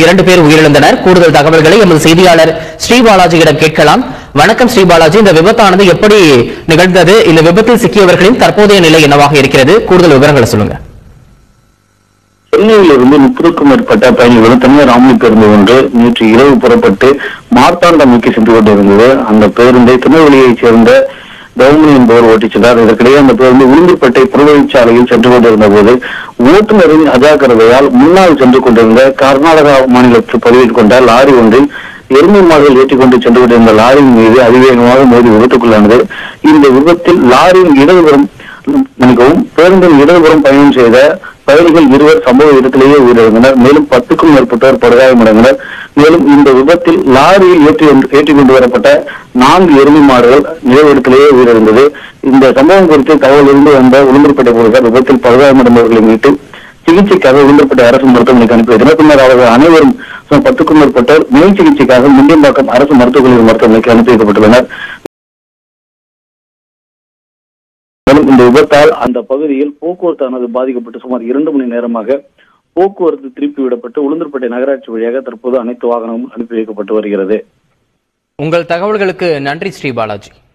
இரண்டு பேர் உயிரிழந்தனர் கூடுதல் தகவல்களை எமது செய்தியாளர் ஸ்ரீபாலாஜியிடம் கேட்கலாம் வணக்கம் ஸ்ரீபாலாஜி இந்த விபத்தானது எப்படி நிகழ்ந்தது இந்த விபத்தில் சிக்கியவர்களின் தற்போதைய நிலை என்னவாக இருக்கிறது கூடுதல் விவரங்களை சொல்லுங்க சென்னையிலிருந்து முப்பதுக்கும் மேற்பட்ட பயணிகளும் தனியார் ஆம்னி பேருந்து ஒன்று நேற்று இரவு புறப்பட்டு மார்த்தாண்டம் நோக்கி சென்று கொண்டிருந்தது அந்த பேருந்தை திருநெல்வேலியைச் சேர்ந்த கவுமணி என்பவர் ஓட்டிச் சென்றார் இதற்கிடையே அந்த பேருந்து உளுந்தூர்பேட்டை புறவழிச்சாலையில் சென்று கொண்டிருந்த போது ஓட்டுநரின் அஜாக்கிரதையால் முன்னால் சென்று கொண்டிருந்த கர்நாடகா மாநிலத்தில் பதிவில் கொண்ட லாரி ஒன்றில் எருமை மாடுகள் ஏற்றிக் கொண்டு சென்று கொண்டிருந்த லாரியின் மீது அதிவேகமாக மோதி விபத்துக்குள்ளானது இந்த விபத்தில் லாரியின் இடதுபுறம் மன்னிக்கவும் பேருந்தின் இடதுபுறம் பயணம் செய்த பயணிகள் இருவர் சம்பவ இடத்திலேயே உயிரிழந்தனர் மேலும் பத்துக்கும் மேற்பட்டோர் படுகாயமடைந்தனர் மேலும் இந்த விபத்தில் லாரியில் ஏற்றி ஏற்றிக் கொண்டு வரப்பட்ட நான்கு எருமை மாடுகள் நிலவிடத்திலேயே உயிரிழந்தது இந்த சம்பவம் குறித்து தகவல் இருந்து வந்த உளுந்தூர்பேட்டை போலீசார் விபத்தில் படுகாயமடைந்தவர்களை மீட்டு சிகிச்சைக்காக உளுந்தூர்பேட்டை அரசு மருத்துவமனைக்கு அனுப்பி வைத்தனர் பின்னர் அவர்கள் அனைவரும் சுமார் பத்துக்கும் மேற்பட்டோர் மேல் சிகிச்சைக்காக முண்டியம்பாக்கம் அரசு மருத்துவக் கல்லூரி மருத்துவமனைக்கு அனுப்பி வைக்கப்பட்டுள்ளனர் மேலும் இந்த விபத்தால் அந்த பகுதியில் போக்குவரத்தானது பாதிக்கப்பட்டு சுமார் இரண்டு மணி நேரமாக போக்குவரத்து திருப்பி விடப்பட்டு உளுந்தூர்பேட்டை நகராட்சி வழியாக தற்போது அனைத்து வாகனமும் அனுப்பி வைக்கப்பட்டு வருகிறது உங்கள் தகவல்களுக்கு நன்றி ஸ்ரீபாலாஜி